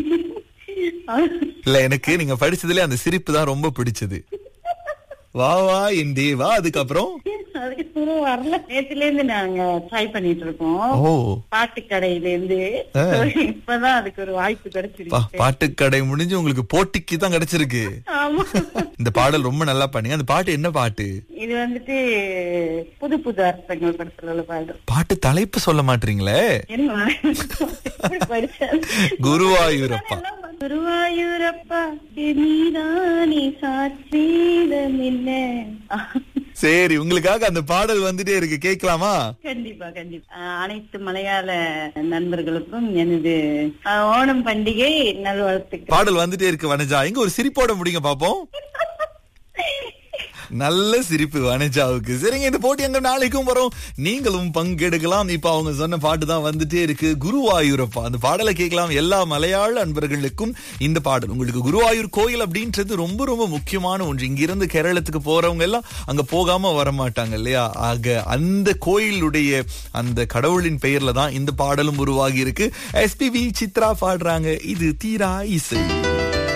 இல்ல எனக்கு நீங்க படிச்சதுல அந்த சிரிப்பு தான் ரொம்ப பிடிச்சது வா வா என் தேவா அதுக்கப்புறம் அதுக்கப்புறம் வரல நேத்துல இருந்து நாங்க ட்ரை பண்ணிட்டு இருக்கோம் ஓ பாட்டு கடையில இருந்து ஆ. இப்பதான் அதுக்கு ஒரு வாய்ப்பு பா- கிடைச்சிருக்கு பாட்டுக்கடை முடிஞ்சு உங்களுக்கு போட்டிக்கு தான் கிடைச்சிருக்கு ஆமா இந்த பாடல் ரொம்ப நல்லா பண்ணீங்க அந்த பாட்டு என்ன பாட்டு இது வந்துட்டு புது புது அர்த்தங்கள் படத்துல உள்ள பாடல் பாட்டு தலைப்பு சொல்ல மாட்டீங்களே என்ன எப்படி படிச்சாலும் குருவாயூரப்பா குருவாயூரப்பா நீதானே சாட்சீதம் என்ன சரி உங்களுக்காக அந்த பாடல் வந்துட்டே இருக்கு கேட்கலாமா கண்டிப்பா கண்டிப்பா ஆஹ் அனைத்து மலையாள நண்பர்களுக்கும் எனது ஆஹ் ஓணம் பண்டிகை நல்வாழ்த்துக்கள் பாடல் வந்துட்டே இருக்கு வனஜா எங்க ஒரு சிரிப்போட முடிங்க பாப்போம் நல்ல சிரிப்பு வனஜாவுக்கு சரிங்க இந்த போட்டி அங்க நாளைக்கும் வரும் நீங்களும் பங்கெடுக்கலாம் இப்ப அவங்க சொன்ன பாட்டு தான் வந்துட்டே இருக்கு குருவாயூரப்பா அந்த பாடலை கேட்கலாம் எல்லா மலையாள அன்பர்களுக்கும் இந்த பாடல் உங்களுக்கு குருவாயூர் கோயில் அப்படின்றது ரொம்ப ரொம்ப முக்கியமான ஒன்று இங்கிருந்து கேரளத்துக்கு போறவங்க எல்லாம் அங்க போகாம வர மாட்டாங்க இல்லையா ஆக அந்த கோயிலுடைய அந்த கடவுளின் பெயர்ல தான் இந்த பாடலும் உருவாகி இருக்கு எஸ்பிபி சித்ரா பாடுறாங்க இது தீரா இசை